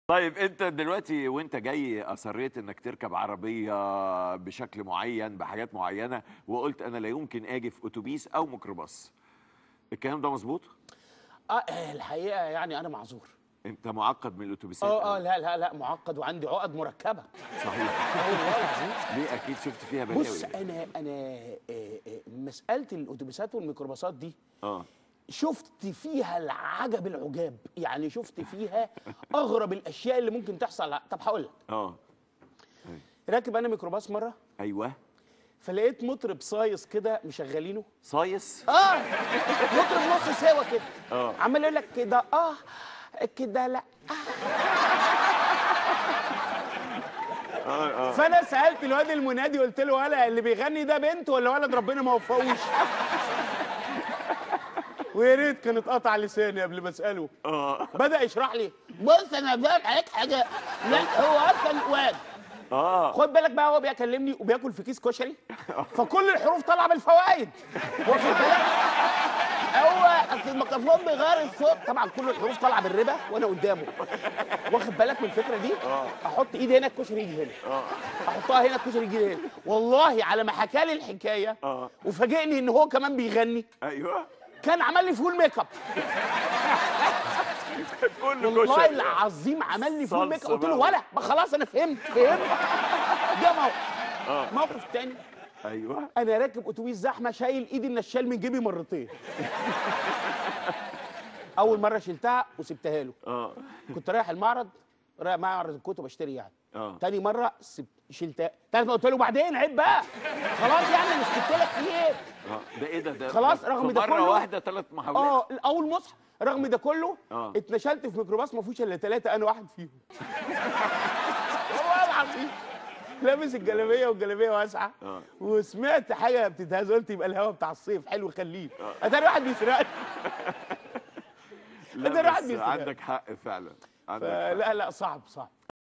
طيب انت دلوقتي وانت جاي اصريت انك تركب عربيه بشكل معين بحاجات معينه وقلت انا لا يمكن اجي في اتوبيس او ميكروباص الكلام ده مظبوط اه آه، الحقيقه يعني انا معذور انت معقد من الاتوبيسات اه اه أوي. لا لا لا معقد وعندي عقد مركبه صحيح اه والله العظيم ليه اكيد شفت فيها بلاوي بص انا انا آه، آه، مساله الاتوبيسات والميكروباصات دي اه شفت فيها العجب العجاب يعني شفت فيها اغرب الاشياء اللي ممكن تحصل طب هقول لك اه راكب انا ميكروباص مره ايوه فلقيت مطرب صايص كده مشغلينه صايص اه مطرب نص سوا كده آه. عمال يقول لك كده اه كده لا اه اه فانا سالت الواد المنادي قلت له ولا اللي بيغني ده بنت ولا ولد ربنا ما وفقوش ويا ريت كان اتقطع لساني قبل ما اساله اه بدا يشرح لي بص انا فاهم عليك حاجه لا هو اصلا واد اه خد بالك بقى هو بيكلمني وبياكل في كيس كشري فكل الحروف طالعه بالفوائد واخد بالك هو اصل الميكروفون بيغير الصوت طبعا كل الحروف طالعه بالربا وانا قدامه واخد بالك من الفكره دي احط ايدي هنا الكشري يجي هنا احطها هنا الكشري يجي هنا والله على ما حكى لي الحكايه آه. وفاجئني ان هو كمان بيغني ايوه كان عمل لي فول ميك اب كله والله كشري. العظيم عمل لي فول ميك اب صلصة قلت له بقى. ولا ما خلاص انا فهمت فهمت ده موقف آه. موقف تاني ايوه انا راكب اتوبيس زحمه شايل ايدي النشال من جيبي مرتين اول مره شلتها وسبتها له اه كنت رايح المعرض رايح معرض الكتب اشتري يعني اه تاني مره سبت شلتها تالت مرة قلت له بعدين عيب بقى خلاص يعني انا سكت لك في ايه اه ده ايه ده ده خلاص، في رغم ده مره كله- واحده ثلاث محاولات اه اول مصحف رغم ده كله آه. اتنشلت في ميكروباص ما فيهوش الا ثلاثه انا واحد فيهم والله العظيم لابس الجلابيه والجلابيه واسعه آه. وسمعت حاجه بتتهز قلت يبقى الهوا بتاع الصيف حلو خليه اتاري واحد بيسرقني لا ده الواحد بس بيسرق. عندك حق فعلا عندك حق. لا لا صعب صعب